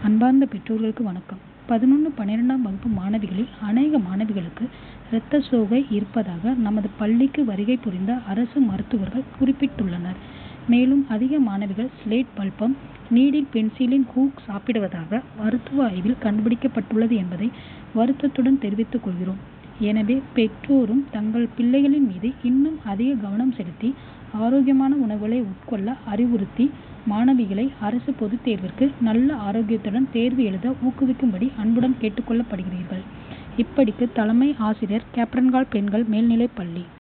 அன்பார்ந்த பெற்றோர்களுக்கு வணக்கம் பதினொன்னு பன்னிரெண்டாம் வகுப்பு மாணவிகளில் அநேக மாணவிகளுக்கு இரத்த சோகை இருப்பதாக நமது பள்ளிக்கு வருகை புரிந்த அரசு மருத்துவர்கள் குறிப்பிட்டுள்ளனர். மேலும் அதிக மாணவிகள் ஸ்லேட் பல்பம் நீடில் பென்சிலின் ஹூக் சாப்பிடுவதாக மருத்துவ ஆய்வில் கண்டுபிடிக்கப்பட்டுள்ளது என்பதை வருத்தத்துடன் தெரிவித்துக் கொள்கிறோம். எனவே பெற்றோரும் தங்கள் பிள்ளைகளின் மீது இன்னும் அதிக கவனம் செலுத்தி ஆரோக்கியமான உணவுகளை உட்கொள்ள அறிவுறுத்தி மாணவிகளை அரசு பொதுத்தேர்விற்கு நல்ல ஆரோக்கியத்துடன் தேர்வு எழுத ஊக்குவிக்கும்படி அன்புடன் கேட்டுக் கொள்ளப்படுகிறீர்கள். இப்படிக்கு தலைமை ஆசிரியர் கேப்ரன்கால் பெண்கள் மேல்நிலைப்பள்ளி.